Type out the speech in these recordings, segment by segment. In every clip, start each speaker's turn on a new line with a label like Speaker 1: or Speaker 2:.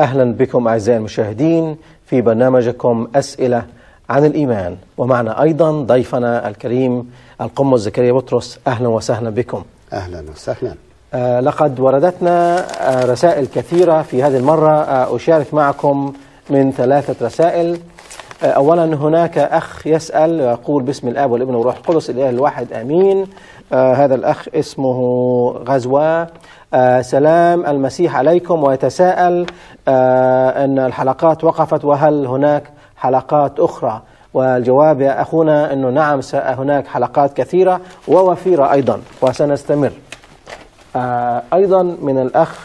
Speaker 1: أهلا بكم أعزائي المشاهدين في برنامجكم أسئلة عن الإيمان ومعنا أيضا ضيفنا الكريم القمص زكريا بطرس أهلا وسهلا بكم
Speaker 2: اهلا وسهلا
Speaker 1: آه، لقد وردتنا آه، رسائل كثيرة في هذه المرة آه، أشارك معكم من ثلاثة رسائل آه، أولا هناك أخ يسأل ويقول باسم الآب والابن والروح القدس الإله الواحد آمين آه، هذا الأخ اسمه غزوة آه، سلام المسيح عليكم ويتساءل آه، أن الحلقات وقفت وهل هناك حلقات أخرى والجواب يا أخونا أنه نعم س- هناك حلقات كثيرة ووفيرة أيضا وسنستمر آه، أيضا من الأخ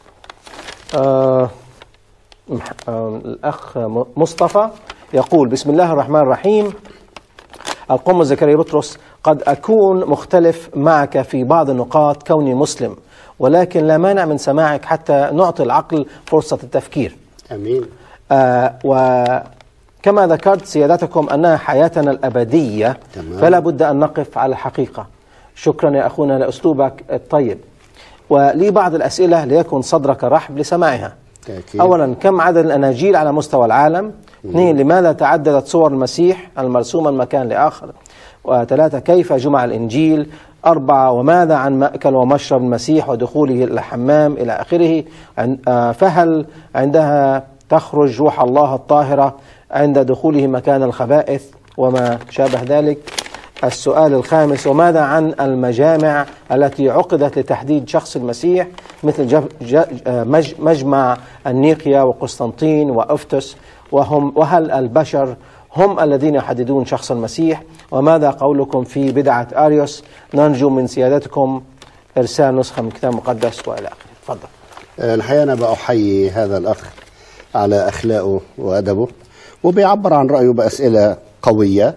Speaker 1: آه، مح- آه، الأخ م- مصطفى يقول بسم الله الرحمن الرحيم القمة زكريا بطرس قد أكون مختلف معك في بعض النقاط كوني مسلم ولكن لا مانع من سماعك حتى نعطي العقل فرصة التفكير
Speaker 2: امين
Speaker 1: آه وكما ذكرت سيادتكم أنها حياتنا الأبدية
Speaker 2: تمام.
Speaker 1: فلا بد أن نقف على الحقيقة شكرا يا أخونا لأسلوبك الطيب ولي بعض الأسئلة ليكن صدرك رحب لسماعها
Speaker 2: تأكيد.
Speaker 1: أولا كم عدد الأناجيل على مستوى العالم اثنين لماذا تعددت صور المسيح المرسومة من مكان لآخر وثلاثة كيف جمع الإنجيل أربعة وماذا عن مأكل ومشرب المسيح ودخوله إلى الحمام إلى آخره عن- آه، فهل عندها تخرج روح الله الطاهرة عند دخوله مكان الخبائث وما شابه ذلك السؤال الخامس وماذا عن المجامع التي عقدت لتحديد شخص المسيح مثل جب- ج- آه، مج- مجمع النيقيا وقسطنطين وأفتس وهم وهل البشر هم الذين يحددون شخص المسيح وماذا قولكم في بدعة أريوس نرجو من سيادتكم إرسال نسخة من الكتاب المقدس وإلى آخره تفضل
Speaker 2: آه، الحقيقه انا بأحيي هذا الاخ على اخلاقه وادبه وبيعبر عن رايه باسئله قويه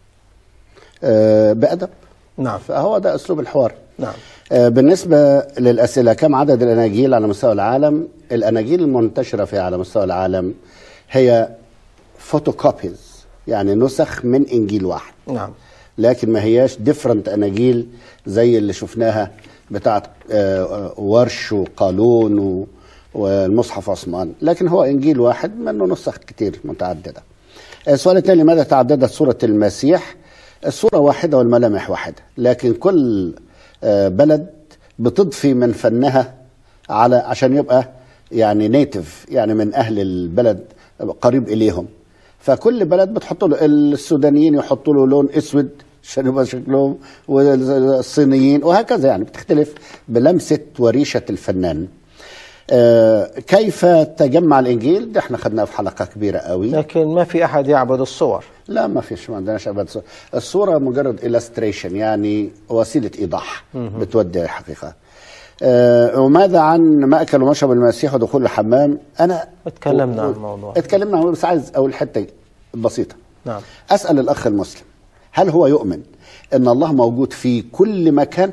Speaker 2: آه، بادب
Speaker 1: نعم
Speaker 2: فهو ده اسلوب الحوار
Speaker 1: نعم
Speaker 2: آه، بالنسبة للأسئلة كم عدد الأناجيل على مستوى العالم الأناجيل المنتشرة في على مستوى العالم هي فوتوكوبيز يعني نسخ من إنجيل واحد
Speaker 1: نعم
Speaker 2: لكن ما هياش ديفرنت أناجيل زي اللي شفناها بتاعت آه، ورش وقالون و- والمصحف عثمان لكن هو إنجيل واحد منه نسخ كتير متعددة السؤال الثاني لماذا تعددت صورة المسيح الصورة واحدة والملامح واحدة لكن كل آه، بلد بتضفي من فنها على عشان يبقى يعني نيتف يعني من أهل البلد قريب إليهم فكل بلد بتحط له السودانيين يحطوا له لون اسود عشان يبقى شكلهم والصينيين وهكذا يعني بتختلف بلمسه وريشه الفنان. آه كيف تجمع الانجيل؟ ده احنا خدناه في حلقه كبيره قوي.
Speaker 1: لكن ما في أحد يعبد الصور
Speaker 2: لا ما فيش ما عندناش ابدا صورة. الصوره مجرد illustration يعني وسيله ايضاح بتودي حقيقه. آه وماذا عن مأكل ومشرب المسيح ودخول الحمام؟ انا
Speaker 1: اتكلمنا عن الموضوع.
Speaker 2: اتكلمنا عنه بس عايز اقول حته بسيطه.
Speaker 1: نعم
Speaker 2: اسال الاخ المسلم هل هو يؤمن ان الله موجود في كل مكان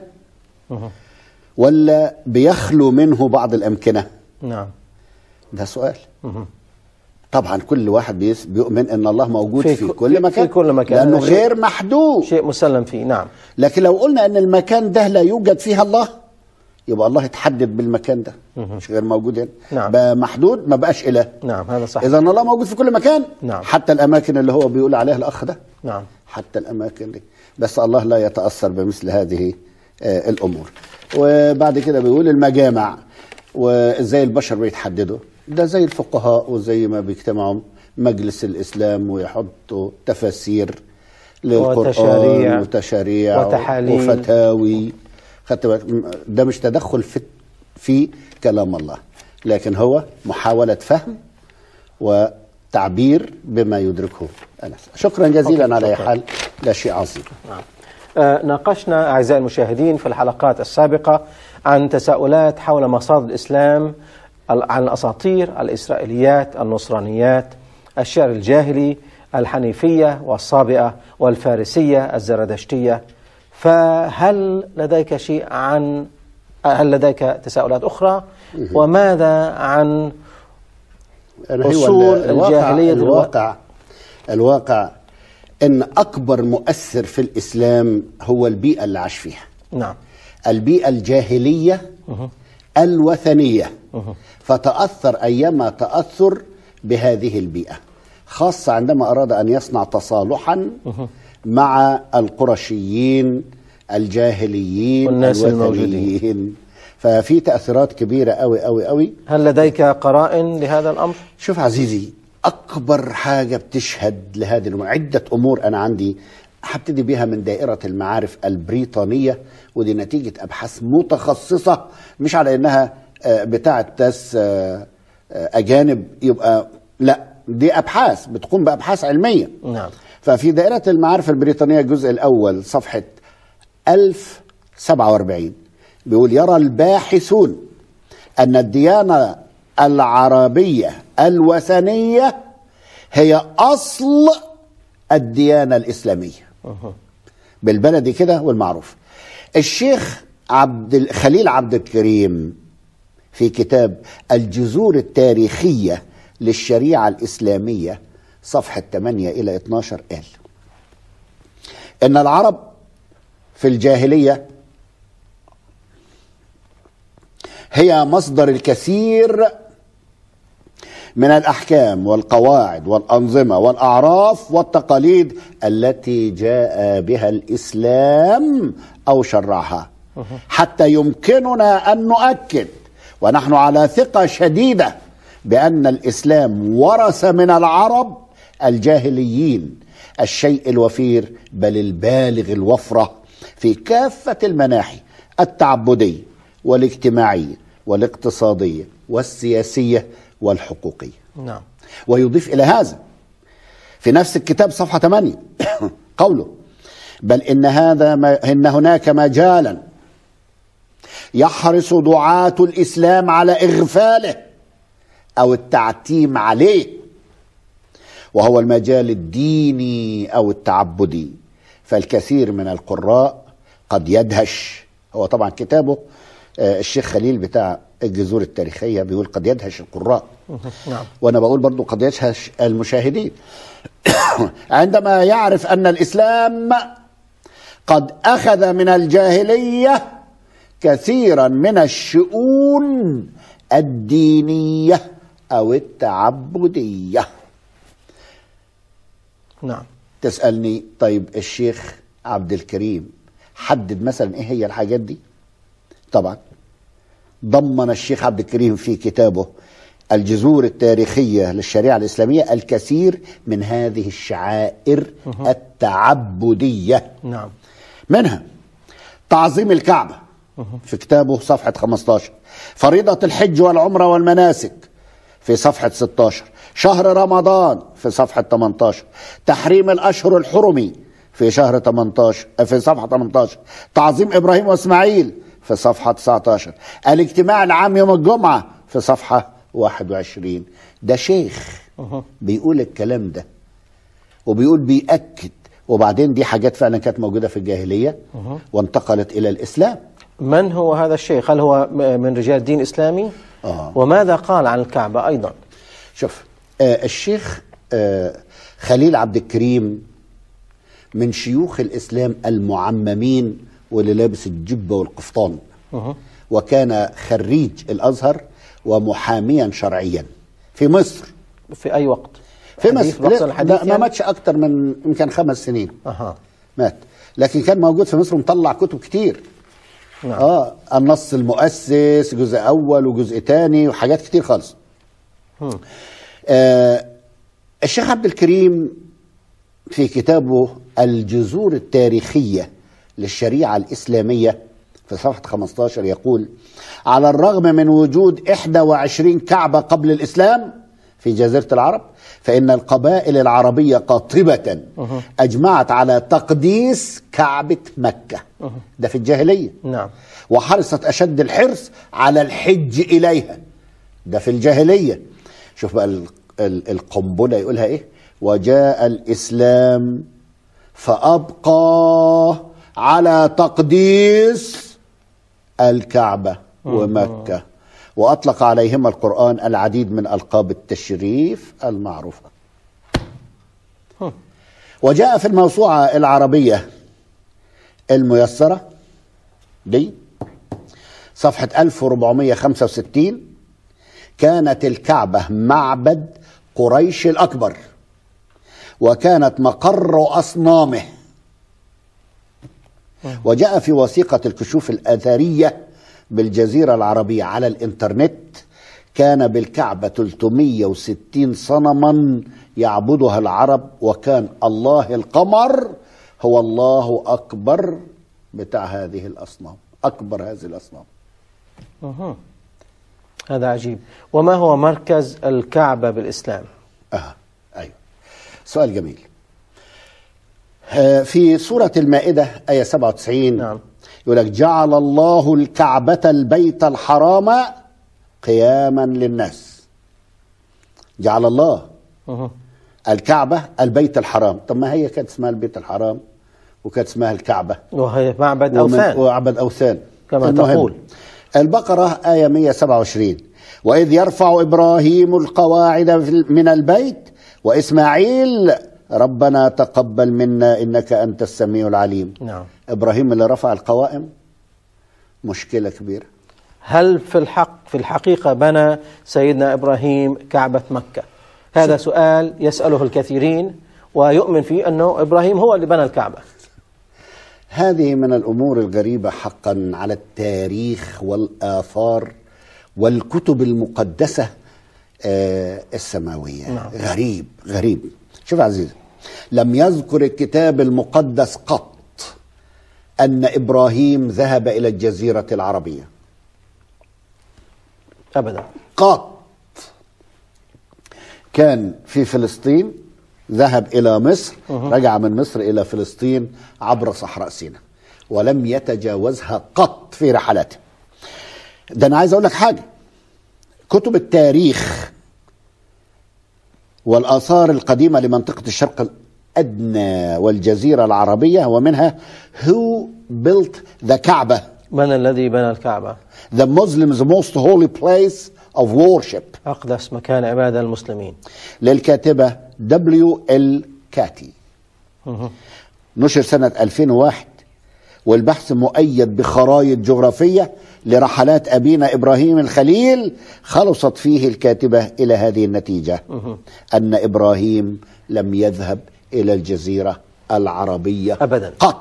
Speaker 2: ولا بيخلو منه بعض الامكنه
Speaker 1: نعم
Speaker 2: ده سؤال طبعا كل واحد بيس- بيؤمن ان الله موجود
Speaker 1: في
Speaker 2: في,
Speaker 1: ك-
Speaker 2: كل
Speaker 1: في-
Speaker 2: مكان
Speaker 1: في كل مكان.
Speaker 2: لانه
Speaker 1: هذا شيء-
Speaker 2: غير محدود
Speaker 1: شيء مسلم فيه نعم
Speaker 2: لكن لو قلنا ان المكان ده لا يوجد فيه الله يبقى الله يتحدد بالمكان ده مش غير موجود هنا
Speaker 1: نعم.
Speaker 2: بقى محدود ما بقاش اله
Speaker 1: نعم هذا صح
Speaker 2: اذا الله موجود في كل مكان
Speaker 1: نعم.
Speaker 2: حتى الاماكن اللي هو بيقول عليها الاخ ده
Speaker 1: نعم
Speaker 2: حتى الاماكن دي بس الله لا يتاثر بمثل هذه آه، الامور وبعد كده بيقول المجامع وازاي البشر بيتحددوا ده زي الفقهاء وزي ما بيجتمعوا مجلس الاسلام ويحطوا تفاسير للقران
Speaker 1: وتشاريع.
Speaker 2: وتشاريع
Speaker 1: وتحاليل.
Speaker 2: وفتاوي خدت بالك؟ م- ده مش تدخل في في كلام الله لكن هو محاوله فهم وتعبير بما يدركه الناس شكرا جزيلا
Speaker 1: أوكي،
Speaker 2: على أي
Speaker 1: شكراً.
Speaker 2: حال ده شيء عظيم
Speaker 1: نعم. آه، ناقشنا أعزائي المشاهدين في الحلقات السابقة عن تساؤلات حول مصادر الإسلام ال- عن الأساطير الإسرائيليات النصرانيات الشعر الجاهلي الحنيفية والصابئة والفارسية الزردشتية فهل لديك شيء عن هل لديك تساؤلات أخرى وماذا عن
Speaker 2: يعني هو
Speaker 1: أصول
Speaker 2: ال- الواقع
Speaker 1: الجاهلية دلوقتي.
Speaker 2: الواقع الواقع ان اكبر مؤثر في الاسلام هو البيئه اللي عاش فيها
Speaker 1: نعم
Speaker 2: البيئه الجاهليه الوثنية فتأثر أيما تأثر بهذه البيئة خاصة عندما أراد أن يصنع تصالحا مع القرشيين الجاهليين
Speaker 1: والناس
Speaker 2: الوثنيين ففي تأثيرات كبيرة أوي أوي أوي
Speaker 1: هل لديك قرائن لهذا الأمر؟
Speaker 2: شوف عزيزي أكبر حاجة بتشهد لهذه الأمور عدة أمور أنا عندي هبتدي بها من دائرة المعارف البريطانية ودي نتيجة أبحاث متخصصة مش على إنها آه، بتاعة ناس آه، آه، أجانب يبقى لا دي أبحاث بتقوم بأبحاث علمية
Speaker 1: نعم
Speaker 2: ففي دائرة المعارف البريطانية الجزء الأول صفحة 1047 بيقول يرى الباحثون أن الديانة العربية الوثنية هي أصل الديانة الإسلامية بالبلدي كده والمعروف الشيخ عبد ال- خليل عبد الكريم في كتاب الجذور التاريخية للشريعة الإسلامية صفحة 8 إلى 12 قال إن العرب في الجاهلية هي مصدر الكثير من الأحكام والقواعد والأنظمة والأعراف والتقاليد التي جاء بها الإسلام أو شرعها حتى يمكننا أن نؤكد ونحن على ثقة شديدة بأن الإسلام ورث من العرب الجاهليين الشيء الوفير بل البالغ الوفرة في كافة المناحي التعبدية والاجتماعية والاقتصادية والسياسية والحقوقية
Speaker 1: نعم
Speaker 2: ويضيف إلى هذا في نفس الكتاب صفحة 8 قوله بل إن هذا ما إن هناك مجالا يحرص دعاة الإسلام على إغفاله أو التعتيم عليه وهو المجال الديني أو التعبدي فالكثير من القراء قد يدهش هو طبعا كتابه آه، الشيخ خليل بتاع الجذور التاريخية بيقول قد يدهش القراء
Speaker 1: نعم
Speaker 2: وانا بقول برضو قد يدهش المشاهدين عندما يعرف ان الاسلام قد اخذ من الجاهليه كثيرا من الشؤون الدينيه او التعبديه
Speaker 1: نعم
Speaker 2: تسالني طيب الشيخ عبد الكريم حدد مثلا ايه هي الحاجات دي طبعا ضمن الشيخ عبد الكريم في كتابه الجذور التاريخية للشريعة الإسلامية الكثير من هذه الشعائر التعبدية
Speaker 1: نعم
Speaker 2: منها تعظيم الكعبة في كتابه صفحة 15 فريضة الحج والعمرة والمناسك في صفحة 16 شهر رمضان في صفحة 18 تحريم الأشهر الحرمي في شهر 18 في صفحة 18 تعظيم إبراهيم وإسماعيل في صفحة 19 الاجتماع العام يوم الجمعة في صفحة 21 ده شيخ بيقول الكلام ده وبيقول بيأكد وبعدين دي حاجات فعلا كانت موجودة في الجاهلية وانتقلت إلى الإسلام
Speaker 1: من هو هذا الشيخ هل هو م- من رجال دين إسلامي
Speaker 2: آه.
Speaker 1: وماذا قال عن الكعبة أيضا
Speaker 2: شوف آه الشيخ آه خليل عبد الكريم من شيوخ الإسلام المعممين واللي لابس الجبة والقفطان وكان خريج الأزهر ومحاميا شرعيا في مصر
Speaker 1: في أي وقت
Speaker 2: في
Speaker 1: حديث
Speaker 2: مصر
Speaker 1: الوقت
Speaker 2: لا
Speaker 1: الحديث
Speaker 2: لا ما
Speaker 1: يعني؟
Speaker 2: ماتش أكتر من يمكن خمس سنين
Speaker 1: أها
Speaker 2: مات لكن كان موجود في مصر ومطلع كتب كتير
Speaker 1: نعم
Speaker 2: اه النص المؤسس جزء اول وجزء تاني وحاجات كتير خالص آه الشيخ عبد الكريم في كتابه الجذور التاريخية للشريعة الإسلامية في صفحة 15 يقول على الرغم من وجود 21 كعبة قبل الإسلام في جزيرة العرب فإن القبائل العربية قاطبة أجمعت على تقديس كعبة مكة ده في الجاهلية
Speaker 1: نعم
Speaker 2: وحرصت أشد الحرص على الحج إليها ده في الجاهلية شوف بقى ال- ال- القنبلة يقولها إيه وجاء الإسلام فأبقى على تقديس الكعبة ومكة وأطلق عليهما القرآن العديد من ألقاب التشريف المعروفة وجاء في الموسوعة العربية الميسرة دي صفحة 1465 كانت الكعبة معبد قريش الأكبر وكانت مقر أصنامه وجاء في وثيقة الكشوف الأثرية بالجزيرة العربية على الإنترنت كان بالكعبة 360 صنما يعبدها العرب وكان الله القمر هو الله أكبر بتاع هذه الأصنام أكبر هذه الأصنام
Speaker 1: مه. هذا عجيب وما هو مركز الكعبة بالإسلام
Speaker 2: آه. أيوه سؤال جميل آه، في سورة المائدة آية 97
Speaker 1: نعم.
Speaker 2: يقول لك جعل الله الكعبة البيت الحرام قياما للناس جعل الله
Speaker 1: مه.
Speaker 2: الكعبة البيت الحرام طب ما هي كانت اسمها البيت الحرام وكانت اسمها الكعبة
Speaker 1: وهي معبد
Speaker 2: ومن-
Speaker 1: أوثان
Speaker 2: وعبد أوثان
Speaker 1: كما
Speaker 2: المهم،
Speaker 1: تقول.
Speaker 2: البقرة آية 127 وإذ يرفع إبراهيم القواعد من البيت وإسماعيل ربنا تقبل منا إنك أنت السميع العليم
Speaker 1: نعم
Speaker 2: إبراهيم اللي رفع القوائم مشكلة كبيرة
Speaker 1: هل في الحق في الحقيقة بنى سيدنا إبراهيم كعبة مكة هذا سؤال يسأله الكثيرين ويؤمن فيه أنه إبراهيم هو اللي بنى الكعبة
Speaker 2: هذه من الامور الغريبه حقا على التاريخ والاثار والكتب المقدسه آه، السماويه
Speaker 1: نعم.
Speaker 2: غريب غريب شوف يا عزيزي لم يذكر الكتاب المقدس قط ان ابراهيم ذهب الى الجزيره العربيه
Speaker 1: أبدا
Speaker 2: قط كان في فلسطين ذهب إلى مصر رجع من مصر إلى فلسطين عبر صحراء سيناء ولم يتجاوزها قط في رحلاته ده أنا عايز أقول لك حاجة كتب التاريخ والآثار القديمة لمنطقة الشرق الأدنى والجزيرة العربية ومنها Who built the كعبة
Speaker 1: من الذي بنى الكعبة
Speaker 2: the Muslims most holy place of worship
Speaker 1: أقدس مكان عبادة المسلمين
Speaker 2: للكاتبة دبليو ال كاتي
Speaker 1: مه.
Speaker 2: نشر سنة 2001 والبحث مؤيد بخرائط جغرافية لرحلات أبينا إبراهيم الخليل خلصت فيه الكاتبة إلى هذه النتيجة أن إبراهيم لم يذهب إلى الجزيرة العربية
Speaker 1: أبداً.
Speaker 2: قط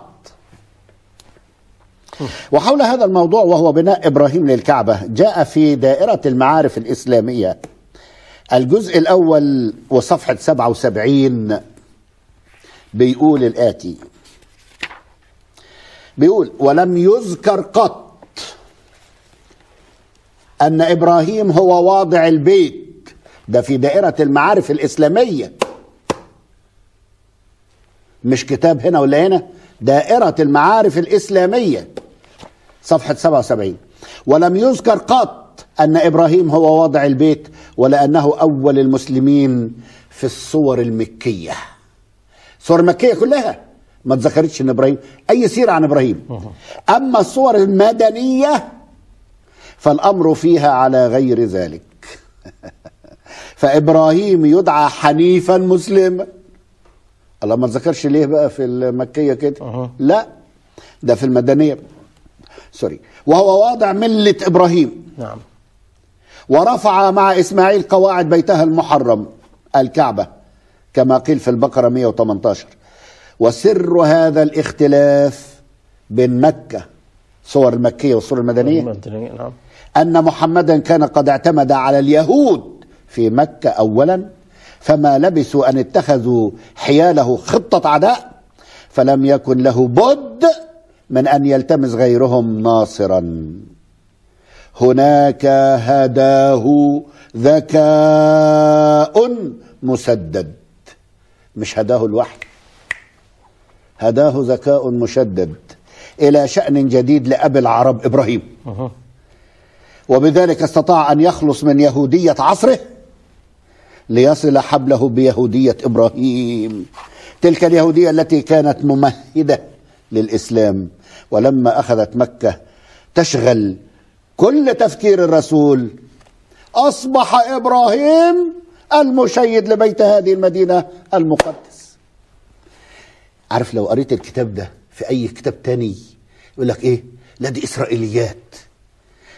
Speaker 2: وحول هذا الموضوع وهو بناء إبراهيم للكعبة جاء في دائرة المعارف الإسلامية الجزء الأول وصفحة 77 بيقول الآتي بيقول ولم يذكر قط أن إبراهيم هو واضع البيت ده في دائرة المعارف الإسلامية مش كتاب هنا ولا هنا دائرة المعارف الإسلامية صفحة 77 ولم يذكر قط أن إبراهيم هو واضع البيت ولا أنه أول المسلمين في الصور المكية الصور المكية كلها ما اتذكرتش ان ابراهيم اي سيره عن ابراهيم اما الصور المدنيه فالامر فيها على غير ذلك فابراهيم يدعى حنيفا مسلما الله ما ذكرش ليه بقى في المكيه كده
Speaker 1: أها.
Speaker 2: لا ده في المدنيه سوري وهو واضع مله ابراهيم
Speaker 1: نعم
Speaker 2: ورفع مع اسماعيل قواعد بيتها المحرم الكعبه كما قيل في البقره 118 وسر هذا الاختلاف بين مكه صور المكيه والصور المدنيه
Speaker 1: المدنية، نعم
Speaker 2: ان محمدا كان قد اعتمد على اليهود في مكه اولا فما لبثوا ان اتخذوا حياله خطه عداء فلم يكن له بد من ان يلتمس غيرهم ناصرا هناك هداه ذكاء مسدد مش هداه الوحي هداه ذكاء مشدد الى شان جديد لابي العرب ابراهيم
Speaker 1: مه.
Speaker 2: وبذلك استطاع ان يخلص من يهوديه عصره ليصل حبله بيهوديه ابراهيم تلك اليهوديه التي كانت ممهده للاسلام ولما اخذت مكه تشغل كل تفكير الرسول اصبح ابراهيم المشيد لبيت هذه المدينه المقدس عارف لو قريت الكتاب ده في اي كتاب تاني يقول لك ايه لا دي اسرائيليات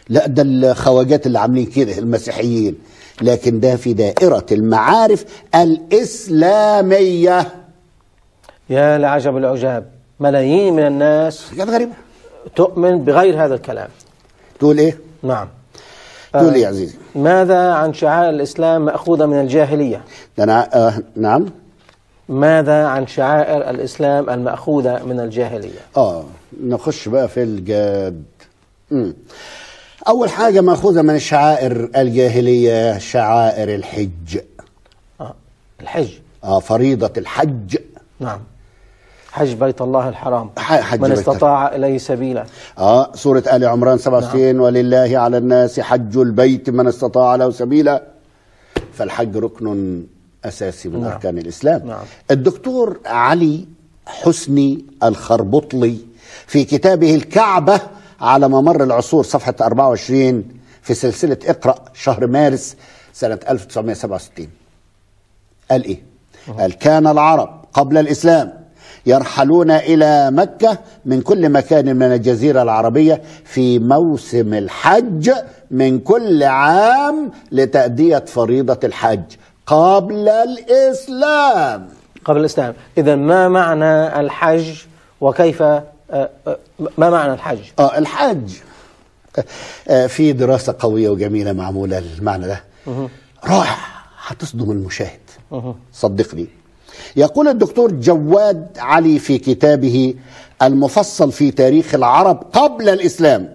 Speaker 2: لا ده الخواجات اللي عاملين كده المسيحيين لكن ده في دائرة المعارف الإسلامية
Speaker 1: يا لعجب العجاب ملايين من الناس
Speaker 2: كانت غريبة
Speaker 1: تؤمن بغير هذا الكلام
Speaker 2: تقول إيه؟
Speaker 1: نعم
Speaker 2: تقول إيه يا عزيزي؟
Speaker 1: ماذا عن شعائر الإسلام مأخوذة من الجاهلية
Speaker 2: ده أنا آه نعم
Speaker 1: ماذا عن شعائر الإسلام المأخوذة من الجاهلية
Speaker 2: اه نخش بقى في الجاد مم. اول حاجه ماخوذه من الشعائر الجاهليه شعائر الحج
Speaker 1: آه. الحج
Speaker 2: اه فريضه الحج
Speaker 1: نعم حج بيت الله الحرام
Speaker 2: ح- حج
Speaker 1: من
Speaker 2: بيت
Speaker 1: استطاع إليه سبيلا
Speaker 2: اه سوره ال عمران 67 ولله على الناس حج البيت من استطاع له سبيلا فالحج ركن اساسي من
Speaker 1: نعم.
Speaker 2: اركان الاسلام
Speaker 1: نعم.
Speaker 2: الدكتور علي حسني الخربطلي في كتابه الكعبه على ممر العصور صفحه 24 في سلسله اقرا شهر مارس سنه 1967 قال ايه؟ قال كان العرب قبل الاسلام يرحلون الى مكه من كل مكان من الجزيره العربيه في موسم الحج من كل عام لتاديه فريضه الحج قبل الاسلام
Speaker 1: قبل الإسلام إذا ما معنى الحج وكيف آه، آه، ما معنى الحج
Speaker 2: اه الحج آه في دراسه قويه وجميله معموله المعنى ده رائع هتصدم المشاهد صدقني يقول الدكتور جواد علي في كتابه المفصل في تاريخ العرب قبل الإسلام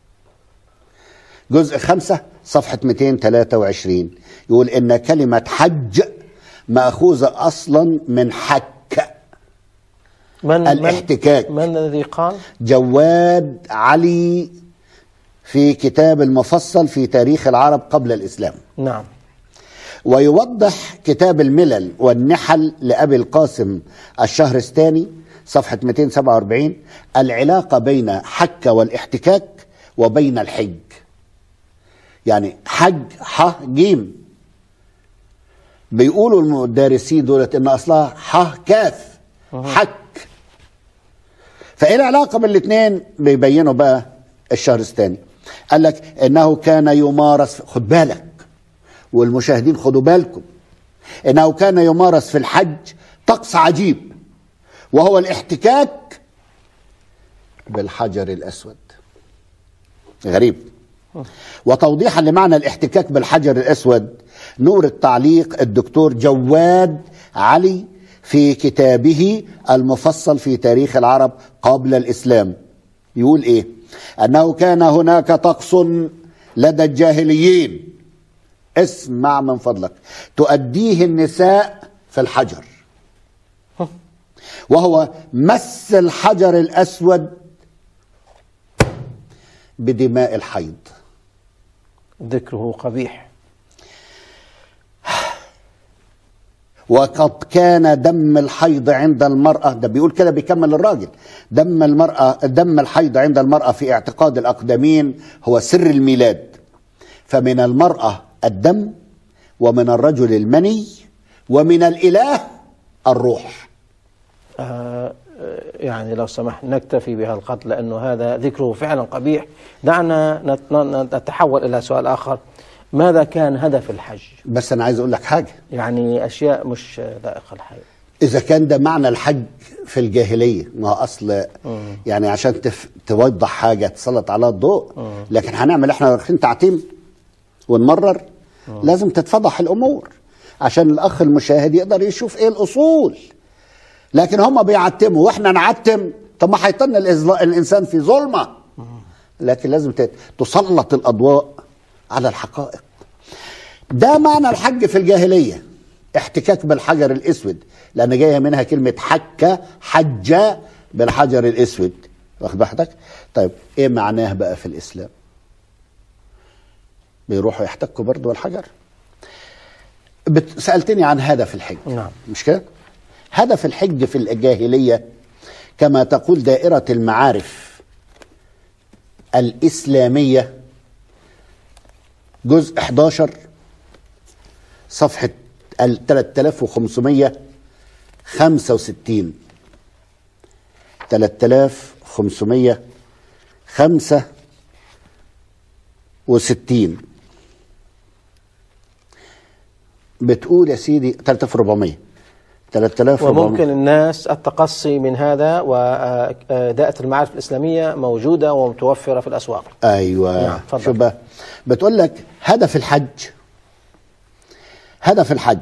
Speaker 2: جزء خمسة صفحة 223 يقول إن كلمة حج مأخوذة أصلا من حك
Speaker 1: من
Speaker 2: الاحتكاك.
Speaker 1: من, من الذي قال
Speaker 2: جواد علي في كتاب المفصل في تاريخ العرب قبل الإسلام
Speaker 1: نعم
Speaker 2: ويوضح كتاب الملل والنحل لأبي القاسم الشهرستاني صفحة 247 العلاقة بين حك والاحتكاك وبين الحج يعني حج ح جيم بيقولوا المدرسين دولت ان اصلها ح كاف حك فايه العلاقه بين الاثنين بيبينوا بقى الشهرستاني قال لك انه كان يمارس خد بالك والمشاهدين خدوا بالكم انه كان يمارس في الحج طقس عجيب وهو الاحتكاك بالحجر الاسود غريب وتوضيحا لمعنى الاحتكاك بالحجر الاسود نور التعليق الدكتور جواد علي في كتابه المفصل في تاريخ العرب قبل الاسلام يقول ايه انه كان هناك طقس لدى الجاهليين اسمع من فضلك تؤديه النساء في الحجر وهو مس الحجر الاسود بدماء الحيض
Speaker 1: ذكره قبيح
Speaker 2: وقد كان دم الحيض عند المرأة ده بيقول كده بيكمل الراجل دم المرأة دم الحيض عند المرأة في اعتقاد الأقدمين هو سر الميلاد فمن المرأة الدم ومن الرجل المني ومن الإله الروح
Speaker 1: آه، يعني لو سمحت نكتفي بهذا القتل لأنه هذا ذكره فعلا قبيح دعنا نت- نتحول إلى سؤال آخر ماذا كان هدف الحج
Speaker 2: بس أنا عايز أقول لك حاجة
Speaker 1: يعني أشياء مش لائقة الحقيقة
Speaker 2: إذا كان ده معنى الحج في الجاهلية ما هو أصل يعني عشان تف... توضح حاجة تسلط عليها الضوء لكن هنعمل إحنا رايحين تعتيم ونمرر لازم تتفضح الأمور عشان الأخ المشاهد يقدر يشوف إيه الأصول لكن هم بيعتموا وإحنا نعتم طب ما هيطن الإزلا- الإنسان في ظلمة لكن لازم ت- تسلط الأضواء على الحقائق ده معنى الحج في الجاهلية احتكاك بالحجر الاسود لان جايه منها كلمه حكه حج بالحجر الاسود واخد بالك طيب ايه معناه بقى في الاسلام بيروحوا يحتكوا برضه بالحجر بت- سالتني عن هدف الحج
Speaker 1: نعم.
Speaker 2: مش كده هدف الحج في الجاهليه كما تقول دائره المعارف الاسلاميه جزء 11 صفحة ال 3565 3565 وستين بتقول يا سيدي 3400 3400
Speaker 1: وممكن الناس التقصي من هذا ودائرة المعارف الإسلامية موجودة ومتوفرة في الأسواق
Speaker 2: ايوه
Speaker 1: نعم، اتفضل.
Speaker 2: شوف بقى بتقول لك هدف الحج هدف الحج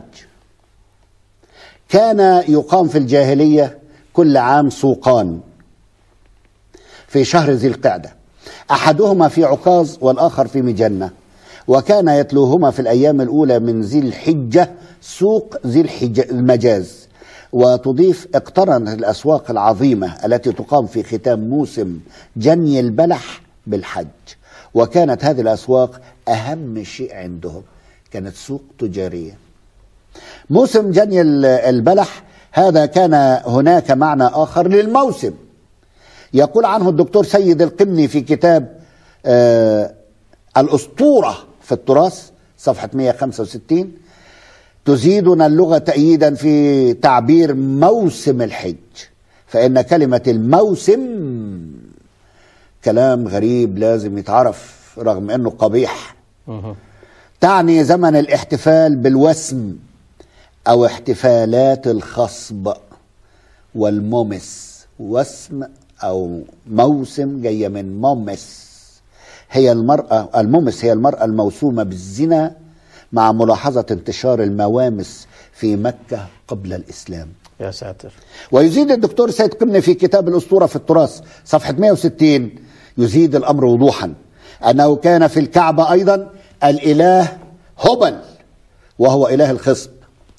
Speaker 2: كان يقام في الجاهليه كل عام سوقان في شهر ذي القعده احدهما في عكاظ والاخر في مجنه وكان يتلوهما في الايام الاولى من ذي الحجه سوق ذي الحج المجاز وتضيف اقترنت الاسواق العظيمه التي تقام في ختام موسم جني البلح بالحج وكانت هذه الاسواق اهم شيء عندهم كانت سوق تجاريه موسم جني ال- البلح هذا كان هناك معنى اخر للموسم يقول عنه الدكتور سيد القمني في كتاب آه الاسطوره في التراث صفحه 165 تزيدنا اللغه تأييدا في تعبير موسم الحج فإن كلمة الموسم كلام غريب لازم يتعرف رغم أنه قبيح تعني زمن الاحتفال بالوسم أو احتفالات الخصب والمومس وسم أو موسم جاية من مومس هي المرأة المومس هي المرأة الموسومة بالزنا مع ملاحظة انتشار الموامس في مكة قبل الإسلام
Speaker 1: يا ساتر
Speaker 2: ويزيد الدكتور سيد قمني في كتاب الأسطورة في التراث صفحة 160 يزيد الأمر وضوحا أنه كان في الكعبة أيضا الإله هبل وهو إله الخصب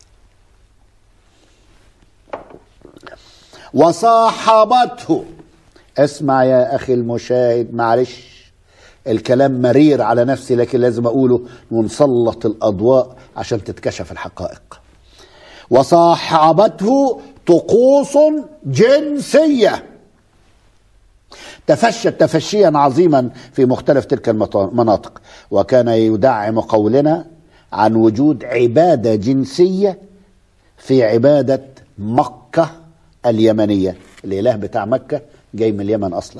Speaker 2: وصاحبته اسمع يا أخي المشاهد معلش الكلام مرير على نفسي لكن لازم أقوله ونسلط الأضواء عشان تتكشف الحقائق وصاحبته طقوس جنسية تفشت تفشيا عظيما في مختلف تلك المناطق وكان يدعم قولنا عن وجود عبادة جنسية في عبادة مكة اليمنية الإله بتاع مكة جاي من اليمن أصلا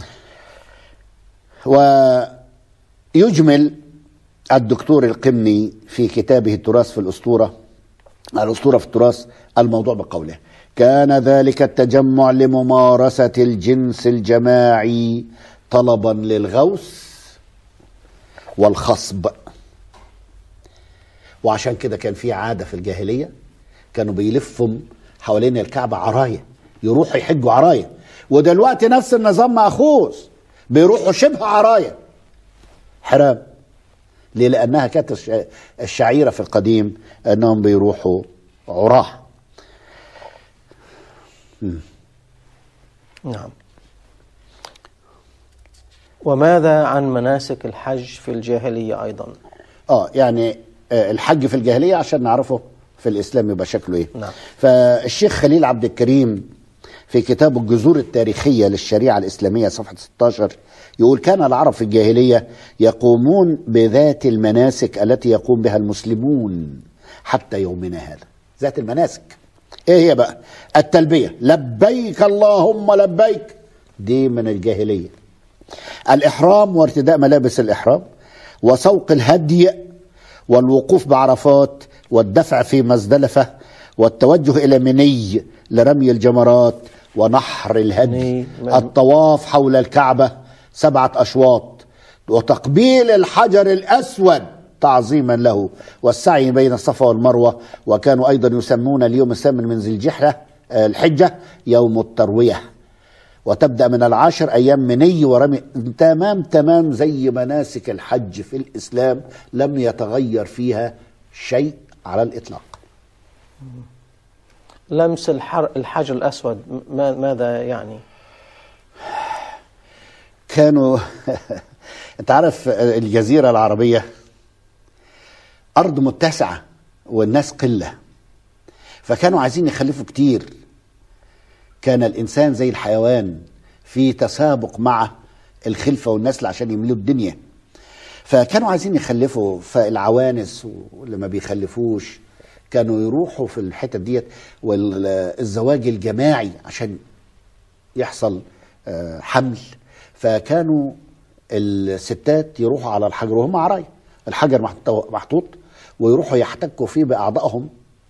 Speaker 2: ويجمل الدكتور القمني في كتابه التراث في الأسطورة الأسطورة في التراث الموضوع بقوله كان ذلك التجمع لممارسة الجنس الجماعي طلبا للغوث والخصب وعشان كده كان في عادة في الجاهلية كانوا بيلفوا حوالين الكعبة عراية يروحوا يحجوا عراية ودلوقتي نفس النظام مأخوذ بيروحوا شبه عراية حرام ليه لأنها كانت الش- الشعيرة في القديم أنهم بيروحوا عراه
Speaker 1: نعم وماذا عن مناسك الحج في الجاهلية أيضا
Speaker 2: اه يعني آه، الحج في الجاهلية عشان نعرفه في الإسلام يبقى شكله إيه
Speaker 1: نعم.
Speaker 2: فالشيخ خليل عبد الكريم في كتابه الجذور التاريخية للشريعة الإسلامية صفحة 16 يقول كان العرب في الجاهلية يقومون بذات المناسك التي يقوم بها المسلمون حتى يومنا هذا ذات المناسك ايه هي بقى التلبية لبيك اللهم لبيك دي من الجاهلية الإحرام وارتداء ملابس الإحرام وسوق الهدي والوقوف بعرفات والدفع في مزدلفة والتوجه إلى مني لرمي الجمرات ونحر الهدي
Speaker 1: مني.
Speaker 2: الطواف حول الكعبة سبعة أشواط وتقبيل الحجر الأسود تعظيما له والسعي بين الصفا والمروة وكانوا أيضا يسمون اليوم الثامن من ذي الجحرة آه، الحجة يوم التروية وتبدأ من العاشر أيام مني ورمي تمام تمام زي مناسك الحج في الإسلام لم يتغير فيها شيء على الإطلاق
Speaker 1: لمس الحر الحجر الأسود ما ماذا يعني
Speaker 2: كانوا انت عارف الجزيرة العربية أرض متسعة والناس قلة فكانوا عايزين يخلفوا كتير كان الإنسان زي الحيوان في تسابق مع الخلفة والنسل عشان يملوا الدنيا فكانوا عايزين يخلفوا فالعوانس واللي ما بيخلفوش كانوا يروحوا في الحتت ديت والزواج الجماعي عشان يحصل آه، حمل فكانوا الستات يروحوا على الحجر وهم عرايا الحجر محطو- محطوط ويروحوا يحتكوا فيه باعضائهم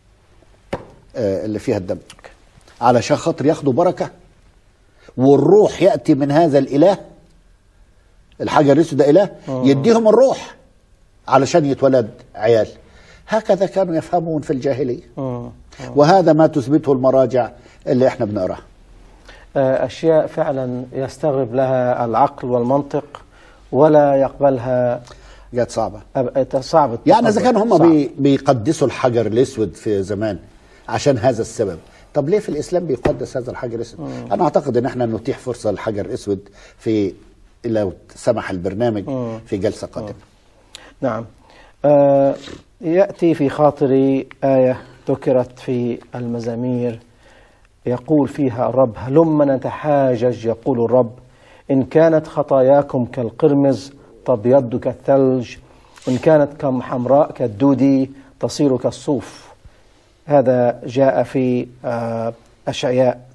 Speaker 2: آه، اللي فيها الدم علشان خاطر ياخدوا بركه والروح ياتي من هذا الاله الحجر الاسود ده اله يديهم الروح علشان يتولد عيال هكذا كانوا يفهمون في الجاهليه
Speaker 1: مم.
Speaker 2: وهذا ما تثبته المراجع اللي احنا بنقراها
Speaker 1: آه، أشياء فعلا يستغرب لها العقل والمنطق ولا يقبلها
Speaker 2: جت صعبه
Speaker 1: أب- صعب
Speaker 2: يعني اذا
Speaker 1: التصور.
Speaker 2: كانوا هم
Speaker 1: صعب.
Speaker 2: بي بيقدسوا الحجر الاسود في زمان عشان هذا السبب طب ليه في الاسلام بيقدس هذا الحجر الاسود انا اعتقد ان احنا نتيح فرصه للحجر الاسود في لو سمح البرنامج في جلسه قادمه
Speaker 1: نعم آه، يأتي في خاطري آية ذكرت في المزامير يقول فيها الرب هلم نتحاجج يقول الرب إن كانت خطاياكم كالقرمز تبيض كالثلج إن كانت كم حمراء كالدودي تصير كالصوف هذا جاء في آه، أشعياء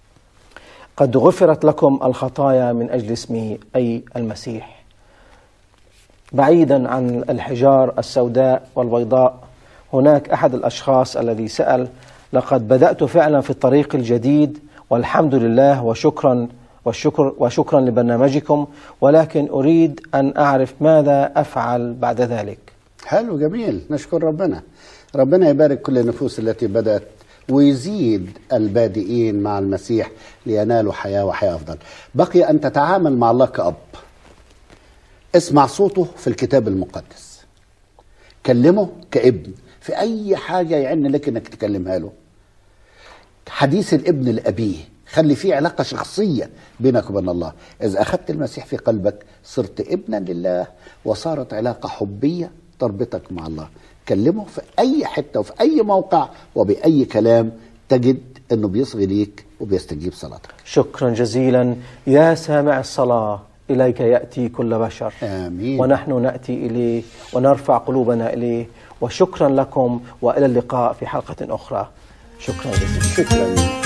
Speaker 1: قد غفرت لكم الخطايا من أجل اسمه أي المسيح بعيدا عن الحجار السوداء والبيضاء هناك احد الاشخاص الذي سال لقد بدات فعلا في الطريق الجديد والحمد لله وشكرا والشكر وشكرا لبرنامجكم ولكن اريد ان اعرف ماذا افعل بعد ذلك.
Speaker 2: حلو جميل نشكر ربنا ربنا يبارك كل النفوس التي بدأت ويزيد البادئين مع المسيح لينالوا حياة وحياة أفضل بقي أن تتعامل مع الله كأب اسمع صوته في الكتاب المقدس كلمه كابن في أي حاجة يعني لك أنك تكلمها له حديث الابن لأبيه خلي فيه علاقة شخصية بينك وبين الله إذا أخذت المسيح في قلبك صرت ابنا لله وصارت علاقة حبية تربطك مع الله كلمه في أي حتة وفي أي موقع وبأي كلام تجد أنه بيصغي ليك وبيستجيب صلاتك
Speaker 1: شكرا جزيلا يا سامع الصلاه اليك ياتي كل بشر.
Speaker 2: آمين
Speaker 1: ونحن ناتي اليه ونرفع قلوبنا اليه وشكرا لكم والى اللقاء في حلقه اخرى. شكرا جزيلا.
Speaker 2: شكرا